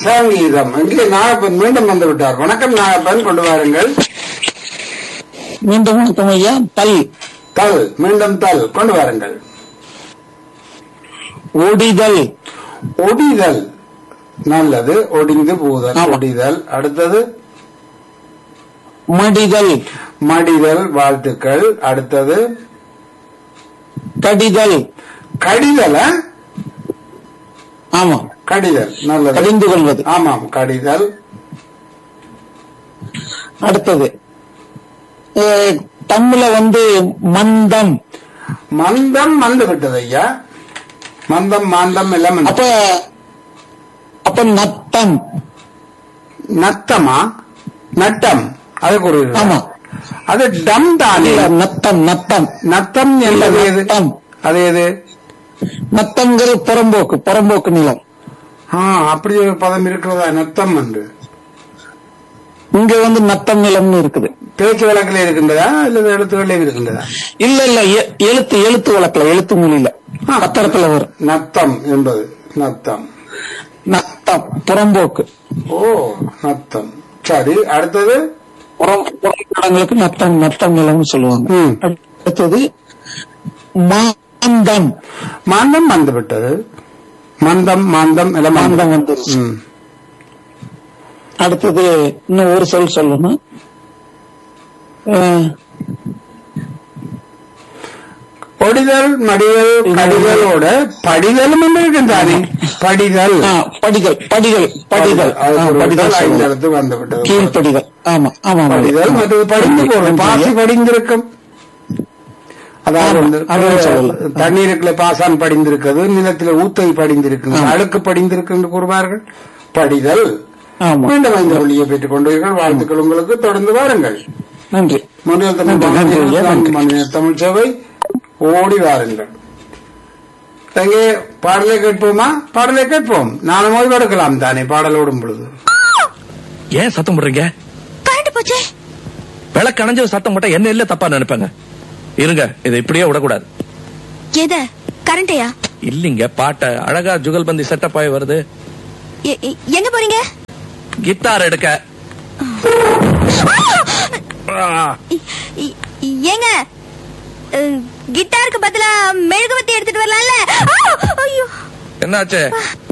சங்கீதம் இங்கே நாகப்பன் மீண்டும் வந்து விட்டார் வணக்கம் நாகப்பன் கொண்டு வாருங்கள் மீண்டும் வணக்கம் ஐயா தல் தல் மீண்டும் தல் கொண்டு வாருங்கள் ஒடிதல் ஒடிதல் நல்லது ஒடிந்து போதல் ஆமா. ஒடிதல் அடுத்தது மடிதல் மடிதல் வாழ்த்துக்கள் அடுத்தது கடிதல் கடிதல் ஆ? ஆமா கடிதல் நல்லது கடிந்து கொள்வது ஆமாம் கடிதல் அடுத்தது அஹ், தமிழ்ல வந்து மந்தம் மந்தம் வந்து விட்டது ஐயா மந்தம் மாந்தம் எல்லாம் வந்து- அப்ப அப்ப நத்தம் நத்தமா நட்டம் அது கூறுகிறது ஆமா அது டம் தானே இல்ல, நத்தம் நத்தம் நத்தம் என்பது எது நத்தம் அது எது நத்தங்கிறது புறம்போக்கு புறம்போக்கு நிலம் ஆ அப்படி ஒரு பதம் இருக்கிறதா நத்தம் என்று இங்க வந்து நத்தம் நிலம்னு இருக்குது பேச்சு வழக்கில் இருக்கின்றதா அல்லது எழுத்துக்களில் இருக்கின்றதா இல்ல இல்ல எ- எழுத்து எழுத்து வழக்கல எழுத்து மொழியில ஆ. பத்திரத்துல வரும் நத்தம் என்பது நத்தம் நத்தம் புறம்போக்கு ஓ நத்தம் சரி அடுத்தது புறம் புறப்படங்களுக்கு நத்தம் நத்தம் நிலம்னு சொல்லுவாங்க ம். அடுத்தது மாந்தம் மாந்தம் வந்து விட்டது மந்தம் மாந்தம் எல்லாம் மாந்தம் வந்துருச்சு ம். அடுத்தது இன்னும் ஒரு சொல் சொல்லணும் அஹ், ஒடிதல் மடிதல் கடிதலோட படிதலும் என்று இருக்கின்றானே படிதல் ஆ, படிகள் படிகள் படிகள் அது ஆ, ஒரு படிகள் ஐந்து சொல்லுவாங்க. இடத்து வந்து விட்டது கீழ்ப்படிகள் ஆமா ஆமா ஆமா. படிதல் மற்றது படிந்து போடும் பாசி படிந்திருக்கும் அதாவது ஆமா, வந்து அதுவும் சொல்லலாம். தண்ணீருக்குள்ள பாசான் படிந்திருக்கிறது நிலத்தில ஊத்தை படிந்திருக்கு ஆமா. அழுக்கு படிந்திருக்கு என்று கூறுவார்கள் படிதல் ஆமா மீண்டும் ஐந்து புள்ளியை பெற்றுக் கொண்டீர்கள் வாழ்த்துக்கள் உங்களுக்கு தொடர்ந்து வாருங்கள் நன்றி முன்னில் தமிழ் நன்றி, நன்றி, ஐயா, நன்றி. மனித தமிழ் சேவை ஓடி வாருங்கள் எங்கே பாடலை கேட்போமா பாடலை கேட்போம் நானும் ஓய்வு எடுக்கலாம் தானே பாடல் ஓடும் பொழுது ஏன் சத்தம் போடுறீங்க கரண்ட் போச்சே விளக்கு அணைஞ்ச சத்தம் போட்டா என்ன இல்ல தப்பா நினைப்பாங்க இருங்க இதை இப்படியே விடக்கூடாது எத கரண்டையா இல்லீங்க பாட்ட அழகா ஜுகல்பந்தி செட்டப் ஆகி வருது எ- எ- எங்க போறீங்க கித்தார் எடுக்க ஆ, இ- இ- ஏங்க அஹ், கிட்டாருக்கு பதிலா மெழுகுவத்தி எடுத்துட்டு வரலாம்ல ஆ! ஐயோ என்னாச்சு